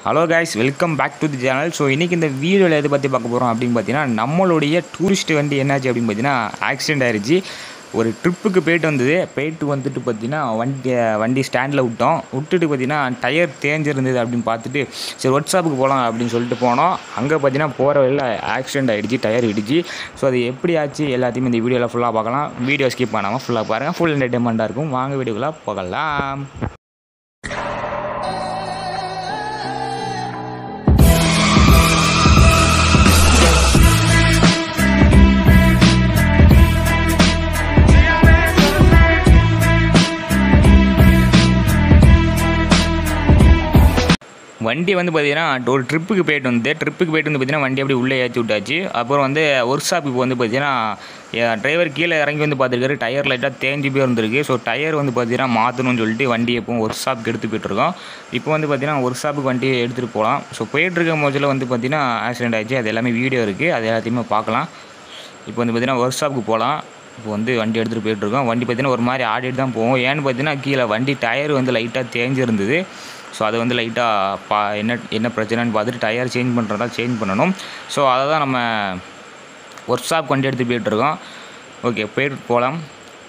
hello guys welcome back to the channel so இன்றைக்கி இந்த வீடியோவில் எதை பற்றி பார்க்க போகிறோம் அப்படின்னு பார்த்தீங்கன்னா நம்மளுடைய டூரிஸ்ட் வண்டி என்னாச்சு அப்படின்னு பார்த்தீங்கன்னா ஆக்சிடென்ட் ஆயிடுச்சு ஒரு ட்ரிப்புக்கு போயிட்டு வந்தது போயிட்டு வந்துட்டு பார்த்தீங்கன்னா வண்டி வண்டி ஸ்டாண்டில் விட்டோம் விட்டுட்டு பார்த்தீங்கன்னா டயர் தேஞ்சிருந்தது அப்படின்னு பார்த்துட்டு சரி ஒர்க் ஷாப்புக்கு போகலாம் அப்படின்னு சொல்லிட்டு போனோம் அங்கே பார்த்தீங்கன்னா போகிற வழியில் ஆக்சிடென்ட் ஆகிடுச்சு டயர் இடிச்சு ஸோ அது எப்படி ஆச்சு எல்லாத்தையுமே இந்த வீடியோவில் ஃபுல்லாக பார்க்கலாம் வீடியோ ஸ்கிப் பண்ணாமல் ஃபுல்லாக பாருங்கள் ஃபுல் என்டர்டைன்மெண்ட்டாக இருக்கும் வாங்க வீடியோக்குள்ளே போகலாம் வண்டி வந்து பார்த்தீங்கன்னா ஒரு ட்ரிப்புக்கு போயிட்டு வந்து ட்ரிப்புக்கு போயிட்டு வந்து பார்த்தீங்கன்னா வண்டி அப்படியே உள்ளே ஏற்றி விட்டாச்சு அப்புறம் வந்து ஒர்க் ஷாப்புக்கு வந்து பார்த்தீங்கன்னா டிரைவர் கீழே இறங்கி வந்து பார்த்துருக்காரு டயர் லைட்டாக தேஞ்சு போய் இருந்திருக்கு ஸோ டயர் வந்து பார்த்தீங்கன்னா மாற்றணும்னு சொல்லிட்டு வண்டி எப்பவும் ஒர்க் ஷாப்புக்கு எடுத்து போயிட்டுருக்கோம் இப்போ வந்து பார்த்தீங்கன்னா ஒர்க் ஷாப்புக்கு வண்டி எடுத்துகிட்டு போகலாம் ஸோ போயிட்டுருக்க போதில் வந்து பார்த்தீங்கன்னா ஆக்சிடென்ட் ஆயிடுச்சு அது எல்லாமே வீடியோ இருக்குது அது எல்லாத்தையுமே பார்க்கலாம் இப்போ வந்து பார்த்தீங்கன்னா ஒர்க் ஷாப்புக்கு போகலாம் இப்போ வந்து வண்டி எடுத்துகிட்டு போயிட்டுருக்கோம் வண்டி பார்த்தீங்கன்னா ஒரு மாதிரி ஆடிட்டு தான் போவோம் ஏன்னு பார்த்தீங்கன்னா கீழே வண்டி டயர் வந்து லைட்டாக தேஞ்சிருந்தது ஸோ அது வந்து லைட்டாக பா என்ன என்ன பிரச்சனைன்னு பார்த்துட்டு டயர் சேஞ்ச் பண்ணுறதா சேஞ்ச் பண்ணணும் ஸோ அதை தான் நம்ம ஒர்க் ஷாப் வண்டி எடுத்து போயிட்டுருக்கோம் ஓகே போயிட்டு போகலாம்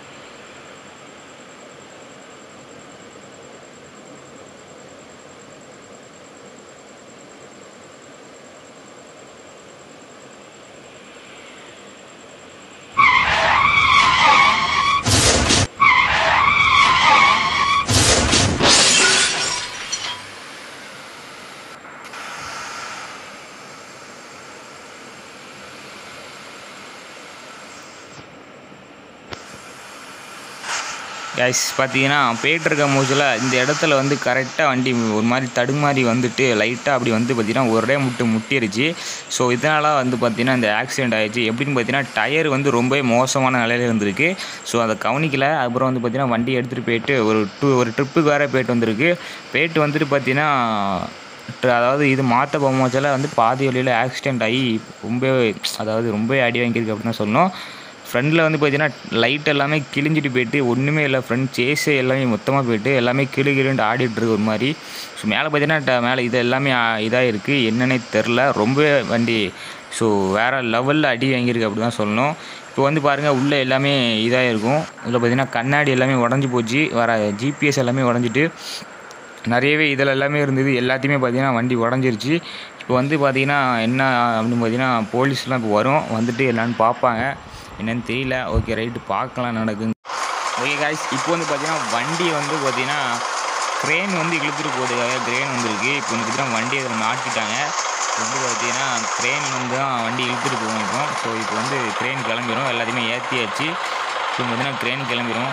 கைஸ் பார்த்தீங்கன்னா போயிட்டுருக்க மூச்சில் இந்த இடத்துல வந்து கரெக்டாக வண்டி ஒரு மாதிரி தடுமாறி வந்துட்டு லைட்டாக அப்படி வந்து பார்த்திங்கன்னா ஒரே முட்டு முட்டிருச்சு ஸோ இதனால் வந்து பார்த்திங்கன்னா இந்த ஆக்சிடென்ட் ஆயிடுச்சு எப்படின்னு பார்த்தீங்கன்னா டயர் வந்து ரொம்ப மோசமான நிலையில் இருந்திருக்கு ஸோ அதை கவனிக்கல அப்புறம் வந்து பார்த்திங்கன்னா வண்டி எடுத்துகிட்டு போயிட்டு ஒரு டூ ஒரு ட்ரிப்புக்கு வேறு போயிட்டு வந்திருக்கு போயிட்டு வந்துட்டு பார்த்திங்கன்னா அதாவது இது மாற்ற போகும்போதில் வந்து பாதி வழியில் ஆக்சிடென்ட் ஆகி ரொம்ப அதாவது ரொம்ப அடி வாங்கியிருக்கு அப்படின்னு தான் சொல்லணும் ஃப்ரண்டில் வந்து பார்த்தீங்கன்னா லைட் எல்லாமே கிழிஞ்சிட்டு போயிட்டு ஒன்றுமே இல்லை ஃப்ரண்ட் சேஸே எல்லாமே மொத்தமாக போயிட்டு எல்லாமே கிளு கிளுன்ட்டு ஆடிட்டுருக்கு ஒரு மாதிரி ஸோ மேலே பார்த்தீங்கன்னா மேலே இது எல்லாமே இதாக இருக்குது என்னன்னே தெரில ரொம்ப வண்டி ஸோ வேறு லெவலில் அடி வாங்கியிருக்கு அப்படி தான் சொல்லணும் இப்போ வந்து பாருங்கள் உள்ளே எல்லாமே இதாக இருக்கும் இதில் பார்த்தீங்கன்னா கண்ணாடி எல்லாமே உடஞ்சி போச்சு வர ஜிபிஎஸ் எல்லாமே உடஞ்சிட்டு நிறையவே இதில் எல்லாமே இருந்தது எல்லாத்தையுமே பார்த்தீங்கன்னா வண்டி உடஞ்சிருச்சு இப்போ வந்து பார்த்திங்கன்னா என்ன அப்படின்னு பார்த்தீங்கன்னா போலீஸ்லாம் இப்போ வரும் வந்துட்டு என்னான்னு பார்ப்பாங்க என்னன்னு தெரியல ஓகே ரைட்டு பார்க்கலாம் நடக்குங்க ஓகே காய்ஸ் இப்போ வந்து பார்த்தீங்கன்னா வண்டி வந்து பார்த்தீங்கன்னா க்ரெயின் வந்து இழுத்துட்டு போகிறதுக்காக க்ரெயின் வந்துருக்கு இப்போ வந்து பார்த்தீங்கன்னா வண்டி அதில் மாட்டிட்டாங்க இப்போ வந்து பார்த்தீங்கன்னா க்ரெயின் வந்து தான் வண்டி இழுத்துட்டு போகும் இப்போ ஸோ இப்போ வந்து க்ரெயின் கிளம்பிடும் எல்லாத்தையுமே ஏற்றியாச்சு ஸோ பார்த்தீங்கன்னா க்ரெயின் கிளம்பிடும்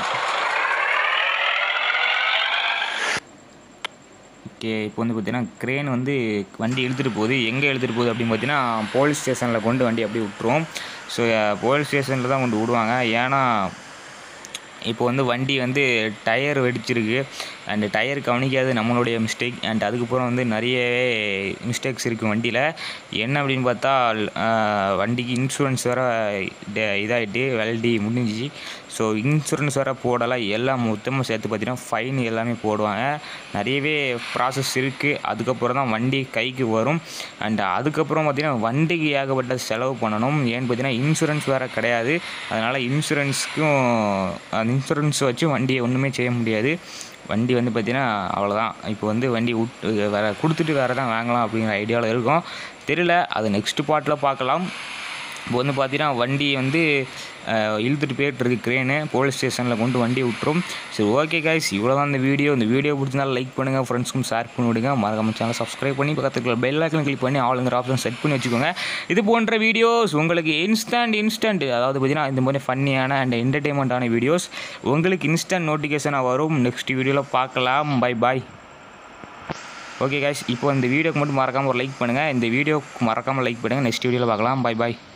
ஓகே இப்போ வந்து பார்த்தீங்கன்னா க்ரெயின் வந்து வண்டி இழுத்துட்டு போகுது எங்கே இழுத்துட்டு போகுது அப்படின்னு பார்த்தீங்கன்னா போலீஸ் ஸ்டேஷனில் கொண்டு வண்டி அப்படியே விட்டுரும் ஸோ போலீஸ் ஸ்டேஷனில் தான் கொண்டு விடுவாங்க ஏன்னா இப்போ வந்து வண்டி வந்து டயர் வெடிச்சிருக்கு அண்டு டயர் கவனிக்காது நம்மளுடைய மிஸ்டேக் அண்ட் அதுக்கப்புறம் வந்து நிறைய மிஸ்டேக்ஸ் இருக்குது வண்டியில் என்ன அப்படின்னு பார்த்தா வண்டிக்கு இன்சூரன்ஸ் வேறு இதாகிட்டு வெல்டி முடிஞ்சிச்சு ஸோ இன்சூரன்ஸ் வேறு போடலாம் எல்லாம் மொத்தமாக சேர்த்து பார்த்தீங்கன்னா ஃபைன் எல்லாமே போடுவாங்க நிறையவே ப்ராசஸ் இருக்குது அதுக்கப்புறம் தான் வண்டி கைக்கு வரும் அண்ட் அதுக்கப்புறம் பார்த்திங்கன்னா வண்டிக்கு ஏகப்பட்ட செலவு பண்ணணும் ஏன்னு பார்த்தீங்கன்னா இன்சூரன்ஸ் வேறு கிடையாது அதனால் இன்சூரன்ஸுக்கும் இன்சூரன்ஸ் வச்சு வண்டியை ஒன்றுமே செய்ய முடியாது வண்டி வந்து பார்த்திங்கன்னா அவ்வளோதான் இப்போ வந்து வண்டி விட்டு வேறு கொடுத்துட்டு வேறு தான் வாங்கலாம் அப்படிங்கிற ஐடியாவில் இருக்கும் தெரியல அது நெக்ஸ்ட் பார்ட்டில் பார்க்கலாம் இப்போ வந்து பார்த்தீங்கன்னா வண்டி வந்து இழுத்துட்டு போயிட்டுருக்கு க்ரேனு போலீஸ் ஸ்டேஷனில் கொண்டு வண்டி விட்டுரும் சரி ஓகே காய்ஸ் இவ்வளோ தான் இந்த வீடியோ இந்த வீடியோ பிடிச்சிருந்தாலும் லைக் பண்ணுங்கள் ஃப்ரெண்ட்ஸ்க்கும் ஷேர் பண்ணி விடுங்க மறக்காம சேனல் சப்ஸ்கிரைப் பண்ணி பக்கத்துக்கு பெல் ஐக்கன் கிளிக் பண்ணி ஆளுங்கிற ஆப்ஷன் செட் பண்ணி வச்சுக்கோங்க இது போன்ற வீடியோஸ் உங்களுக்கு இன்ஸ்டன்ட் இன்ஸ்டன்ட் அதாவது பார்த்தீங்கன்னா இந்த மாதிரி ஃபன்னியான அண்ட் என்டர்டெயின்மெண்ட்டான வீடியோஸ் உங்களுக்கு இன்ஸ்டன்ட் நோட்டிஃபிகேஷனாக வரும் நெக்ஸ்ட் வீடியோவில் பார்க்கலாம் பை பாய் ஓகே காய்ஸ் இப்போ இந்த வீடியோக்கு மட்டும் மறக்காமல் ஒரு லைக் பண்ணுங்கள் இந்த வீடியோக்கு மறக்காமல் லைக் பண்ணுங்கள் நெக்ஸ்ட் வீடியோவில் பார்க்கலாம் பை பாய்